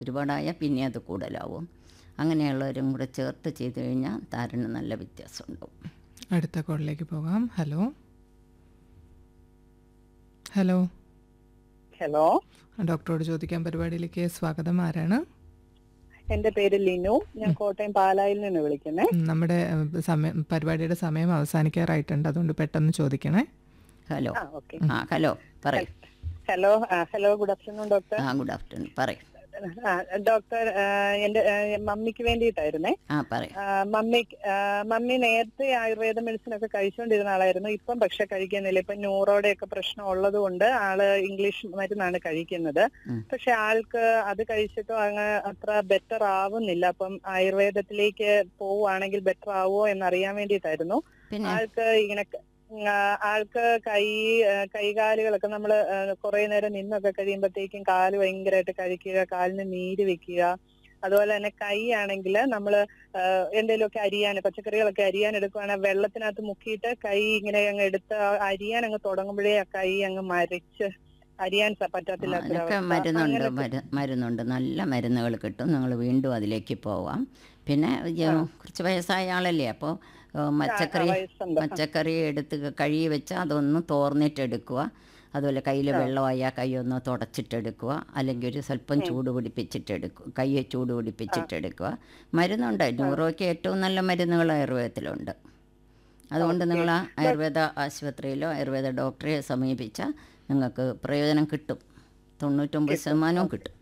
ഒരുപാടായാൽ പിന്നെ അത് കൂടുതലാവും അങ്ങനെയുള്ളവരും കൂടെ ചേർത്ത് ചെയ്ത് കഴിഞ്ഞാൽ താരന് നല്ല വ്യത്യാസം ഉണ്ടാവും അടുത്ത കോളിലേക്ക് പോകാം ഹലോ ഹലോ ഹലോ ഡോക്ടറോട് ചോദിക്കാൻ പരിപാടിയിലേക്ക് സ്വാഗതം ആരാണ് എന്റെ പേര് ലിനു ഞാൻ കോട്ടയം പാലായിൽ നിന്ന് വിളിക്കുന്നേ ഉം, നമ്മുടെ ഏഹ്, സമയം പരിപാടിയുടെ സമയം അവസാനിക്കാറായിട്ടുണ്ട് അതുകൊണ്ട് പെട്ടെന്ന് ചോദിക്കണേ ഹലോ ആ ഓക്കെ ആ ഹലോ പറയും ഹലോ ആ ഹലോ ഗുഡ് ആഫ്റ്റർനൂൺ ഡോക്ടർ ആ ഗുഡ് ആഫ്റ്റർനൂൺ പറയും ആ, ഡോക്ടർ ആ, എന്റെ ആ, മമ്മിക്ക് വേണ്ടിയിട്ടായിരുന്നേ ആ പറയും ആ, മമ്മി ആ, മമ്മി നേരത്തെ ആയുർവേദ മെഡിസിൻ ഒക്കെ കഴിച്ചുകൊണ്ടിരുന്ന ആളായിരുന്നു ഇപ്പം പക്ഷെ കഴിക്കുന്നില്ല ഇപ്പൊ ന്യൂറോയുടെ ഒക്കെ പ്രശ്നം ഉള്ളത് കൊണ്ട് ആള് ഇംഗ്ലീഷ് മരുന്നാണ് കഴിക്കുന്നത് ഉം. പക്ഷെ ആൾക്ക് അത് കഴിച്ചിട്ടും അങ്ങ് അത്ര ബെറ്റർ ആവുന്നില്ല അപ്പം ആയുർവേദത്തിലേക്ക് പോവുകയാണെങ്കിൽ ബെറ്റർ ആവുമോ എന്നറിയാൻ വേണ്ടിയിട്ടായിരുന്നു പിന്നെ ആൾക്ക് ഇങ്ങനെ ക- ആ, ആൾക്ക് കൈ ആ, കൈകാലുകളൊക്കെ നമ്മൾ കുറെ നേരം നിന്നൊക്കെ കഴിയുമ്പോഴത്തേക്കും കാല് ഭയങ്കരമായിട്ട് കഴിക്കുക കാലിന് നീര് വെക്കുക അതുപോലെ തന്നെ കൈ ആണെങ്കിൽ നമ്മൾ എന്തെങ്കിലുമൊക്കെ അരിയാൻ പച്ചക്കറികളൊക്കെ അരിയാൻ എടുക്കുവാണെങ്കിൽ വെള്ളത്തിനകത്ത് മുക്കിയിട്ട് കൈ ഇങ്ങനെ അങ്ങ് എടുത്ത് ആ അരിയാൻ അങ്ങ് തുടങ്ങുമ്പോഴേ ആ കൈ അങ്ങ് മരച്ച് അരിയാൻ സ- ആ, അതിനൊക്കെ പറ്റത്തില്ലാത്തൊരവസ്ഥ മരുന്നുണ്ട് അങ്ങനത്തെ- മരു- മരുന്നുണ്ട് നല്ല മരുന്നുകൾ കിട്ടും നിങ്ങൾ വീണ്ടും അതിലേക്ക് പോവാം പിന്നെ ഈ കുറച്ച് വയസ്സായ ആളല്ലേ അപ്പോൾ പച്ചക്കറി ആ, വയസ്സുണ്ട്. ആ. പച്ചക്കറി എടുത്ത് കഴുകി വെച്ച് അതൊന്ന് തോർന്നിട്ടെടുക്കുക അതുപോലെ കയ്യിൽ വെള്ളമായാൽ കൈ ഒന്ന് തുടച്ചിട്ടെടുക്കുക അല്ലെങ്കിൽ ഒരു സ്വല്പം ചൂട് പിടിപ്പിച്ചിട്ടെടുക്കുക കൈ ചൂട് പിടിപ്പിച്ചിട്ടെടുക്കുക മരുന്നുണ്ട് ന്യൂറോയ്ക്ക് ഏറ്റവും നല്ല മരുന്നുകൾ ആയുർവേദത്തിലുണ്ട് അതുകൊണ്ട് നിങ്ങൾ ആ ആയുർവേദ ആശുപത്രിയിലോ ആയുർവേദ ഡോക്ടറെ സമീപിച്ചാൽ നിങ്ങൾക്ക് പ്രയോജനം കിട്ടും തൊണ്ണൂറ്റൊമ്പത് ശതമാനവും കിട്ടും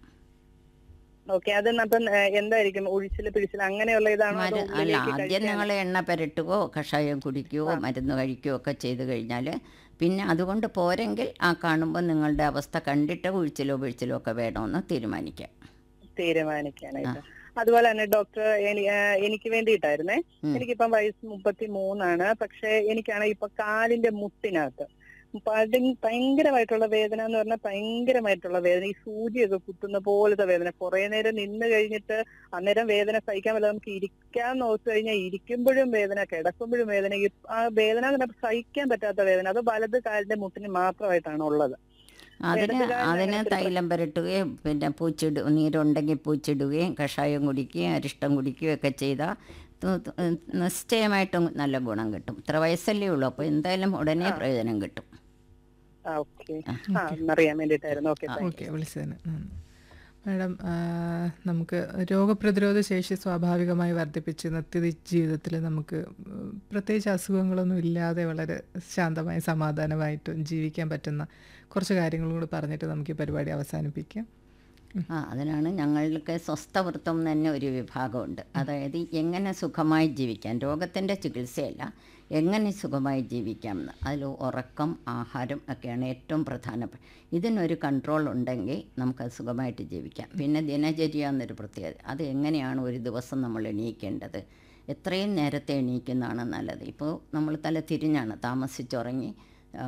ഓക്കെ അത് അപ്പം ഏ, എന്തായിരിക്കും ഒഴിച്ചില് പിടിച്ചില് അങ്ങനെയുള്ള ഇതാണോ അതോ മരു- അല്ല ഉള്ളിലേക്ക് ആദ്യം കഴിക്കാൻ- നിങ്ങൾ എണ്ണ പുരട്ടുകയോ കഷായം കുടിക്കുകയോ മരുന്ന് കഴിക്കുകയോ ഒക്കെ ചെയ്ത് കഴിഞ്ഞാൽ പിന്നെ അതുകൊണ്ട് പോരെങ്കിൽ ആ കാണുമ്പോൾ നിങ്ങളുടെ അവസ്ഥ കണ്ടിട്ട് വീഴ്ചലോ വീഴ്ചലോ ഒക്കെ വേണമെന്ന് തീരുമാനിക്കാം തീരുമാനിക്കാനായിട്ട് അതുപോലെ തന്നെ ഡോക്ടർ എനി- ആ, എനിക്ക് വേണ്ടിയിട്ടായിരുന്നേ ഉം. എനിക്കിപ്പം വയസ്സ് മുപ്പത്തി മൂന്നാണ് പക്ഷെ എനിക്കാണ് ഇപ്പൊ കാലിന്റെ മുട്ടിനകത്ത് പതി- ഭയങ്കരമായിട്ടുള്ള വേദന എന്ന് പറഞ്ഞാൽ ഭയങ്കരമായിട്ടുള്ള വേദന ഈ സൂചിയൊക്കെ കുത്തുന്ന പോലത്തെ വേദന കുറെ നേരം നിന്ന് കഴിഞ്ഞിട്ട് അന്നേരം വേദന സഹിക്കാൻ പറ്റില്ല നമുക്ക് ഇരിക്കാൻ നോക്കി കഴിഞ്ഞാൽ ഇരിക്കുമ്പോഴും വേദന കിടക്കുമ്പോഴും വേദന ഈ- ആ വേദന എന്ന് പറഞ്ഞാൽ സഹിക്കാൻ പറ്റാത്ത വേദന അത് വലത് കാലിന്റെ മുട്ടിന് മാത്രമായിട്ടാണ് ഉള്ളത് അതിന് ഇടതുകാലിന് അതിന് അങ്ങനത്തെ ഒരു തൈലം പുരട്ടുകയും പിന്നെ പൂച്ചിട നീരുണ്ടെങ്കിൽ പൂച്ചിടുകയും കഷായം കുടിക്കുകയും അരിഷ്ടം കുടിക്കുകയും ഒക്കെ ചെയ്താൽ നിശ്ചയമായിട്ടും നല്ല ഗുണം കിട്ടും ഇത്ര വയസ്സല്ലേ ഉള്ളൂ അപ്പോൾ എന്തായാലും ഉടനെ പ്രയോജനം കിട്ടും ആ ഓക്കെ ആ എന്നറിയാൻ വേണ്ടിയിട്ടായിരുന്നു ഓക്കെ ഓക്കെ വിളിച്ചതിന് നന്ദി. മാഡം ആ, നമുക്ക് രോഗപ്രതിരോധ ശേഷി സ്വാഭാവികമായി വർദ്ധിപ്പിച്ച് നിത്യ ജീവിതത്തിൽ നമുക്ക് ഉം, പ്രത്യേകിച്ച് അസുഖങ്ങളൊന്നും ഇല്ലാതെ വളരെ ശാന്തമായി സമാധാനമായിട്ടും ജീവിക്കാൻ പറ്റുന്ന കുറച്ച് കാര്യങ്ങളും കൂടി പറഞ്ഞിട്ട് നമുക്ക് ഈ പരിപാടി അവസാനിപ്പിക്കാം ആ അതിനാണ് ഞങ്ങൾക്ക് സ്വസ്ഥവൃത്തം എന്ന് തന്നെ ഒരു വിഭാഗമുണ്ട് അതായത് എങ്ങനെ സുഖമായി ജീവിക്കാം രോഗത്തിൻ്റെ ചികിത്സയല്ല എങ്ങനെ സുഖമായി ജീവിക്കാം എന്ന് അതിൽ ഉറക്കം ആഹാരം ഒക്കെയാണ് ഏറ്റവും പ്രധാനപ്പെട്ട ഇതിനൊരു കൺട്രോൾ ഉണ്ടെങ്കിൽ നമുക്കത് സുഖമായിട്ട് ജീവിക്കാം പിന്നെ ദിനചര്യ എന്നൊരു പ്രത്യേകത അത് എങ്ങനെയാണ് ഒരു ദിവസം നമ്മൾ എണീക്കേണ്ടത് എത്രയും നേരത്തെ എണീക്കുന്നതാണ് നല്ലത് ഇപ്പോൾ നമ്മൾ തല തിരിഞ്ഞാണ് താമസിച്ചുറങ്ങി ആ,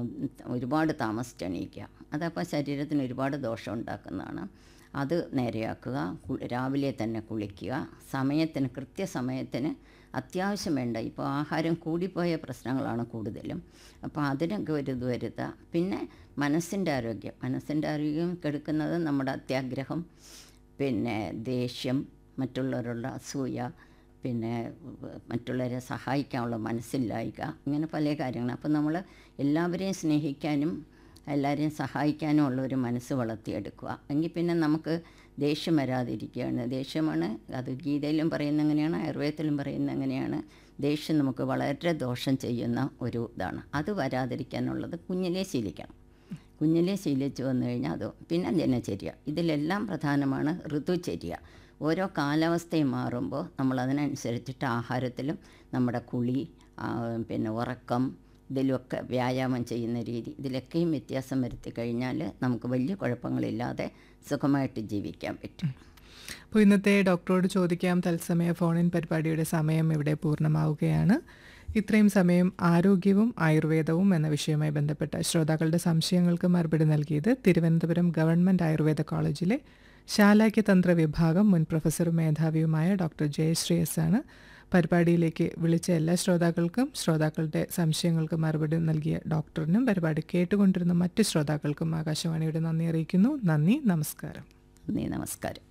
ഒരുപാട് താമസിച്ച് എണീക്കുക അതപ്പോൾ ശരീരത്തിന് ഒരുപാട് ദോഷം ഉണ്ടാക്കുന്നതാണ് അത് നേരെയാക്കുക കു- രാവിലെ തന്നെ കുളിക്കുക സമയത്തിന് കൃത്യസമയത്തിന് അത്യാവശ്യം വേണ്ട ഇപ്പോൾ ആഹാരം കൂടിപ്പോയ പ്രശ്നങ്ങളാണ് കൂടുതലും അപ്പോൾ അതിനൊക്കെ ഒരു ഇത് വരുത്തുക പിന്നെ മനസ്സിൻ്റെ ആരോഗ്യം മനസ്സിൻ്റെ ആരോഗ്യം കെടുക്കുന്നത് നമ്മുടെ അത്യാഗ്രഹം പിന്നെ ദേഷ്യം മറ്റുള്ളവരുടെ അസൂയ പിന്നെ മറ്റുള്ളവരെ സഹായിക്കാനുള്ള മനസ്സില്ലായ്ക ഇങ്ങനെ പല കാര്യങ്ങൾ അപ്പോൾ നമ്മൾ എല്ലാവരെയും സ്നേഹിക്കാനും എല്ലാവരെയും സഹായിക്കാനും ഉള്ള ഒരു മനസ്സ് വളർത്തിയെടുക്കുക എങ്കിൽ പിന്നെ നമുക്ക് ദേഷ്യം വരാതിരിക്കുകയാണ് ദേഷ്യമാണ് അത് ഗീതയിലും പറയുന്ന എങ്ങനെയാണ് ആയുർവേദത്തിലും പറയുന്ന എങ്ങനെയാണ് ദേഷ്യം നമുക്ക് വളരെ ദോഷം ചെയ്യുന്ന ഒരു ഇതാണ് അത് വരാതിരിക്കാനുള്ളത് കുഞ്ഞിലേ ശീലിക്കണം കുഞ്ഞിലെ ശീലിച്ചു വന്നു കഴിഞ്ഞാൽ അത് പിന്നെ ദിനചര്യ ഇതിലെല്ലാം പ്രധാനമാണ് ഋതുചര്യ ഓരോ കാലാവസ്ഥയും മാറുമ്പോൾ നമ്മൾ അതിനനുസരിച്ചിട്ട് ആഹാരത്തിലും നമ്മുടെ കുളി ആ, പിന്നെ ഉറക്കം ഇതിലൊക്കെ വ്യായാമം ചെയ്യുന്ന രീതി ഇതിലൊക്കെയും വ്യത്യാസം വരുത്തി കഴിഞ്ഞാൽ നമുക്ക് വലിയ കുഴപ്പങ്ങളില്ലാതെ സുഖമായിട്ട് ജീവിക്കാൻ പറ്റും അപ്പോൾ ഇന്നത്തെ ഡോക്ടറോട് ചോദിക്കാം തത്സമയ ഫോണിൻ പരിപാടിയുടെ സമയം ഇവിടെ പൂർണ്ണമാവുകയാണ് ഇത്രയും സമയം ആരോഗ്യവും ആയുർവേദവും എന്ന വിഷയവുമായി ബന്ധപ്പെട്ട ശ്രോതാക്കളുടെ സംശയങ്ങൾക്ക് മറുപടി നൽകിയത് തിരുവനന്തപുരം ഗവൺമെൻറ് ആയുർവേദ കോളേജിലെ ശാലാക്യതന്ത്ര വിഭാഗം മുൻ പ്രൊഫസറും മേധാവിയുമായ ഡോക്ടർ ജയശ്രീ എസ് ആണ് പരിപാടിയിലേക്ക് വിളിച്ച എല്ലാ ശ്രോതാക്കൾക്കും ശ്രോതാക്കളുടെ സംശയങ്ങൾക്ക് മറുപടി നൽകിയ ഡോക്ടറിനും പരിപാടി കേട്ടുകൊണ്ടിരുന്ന മറ്റ് ശ്രോതാക്കൾക്കും ആകാശവാണിയുടെ നന്ദി അറിയിക്കുന്നു നന്ദി നമസ്കാരം നന്ദി നമസ്കാരം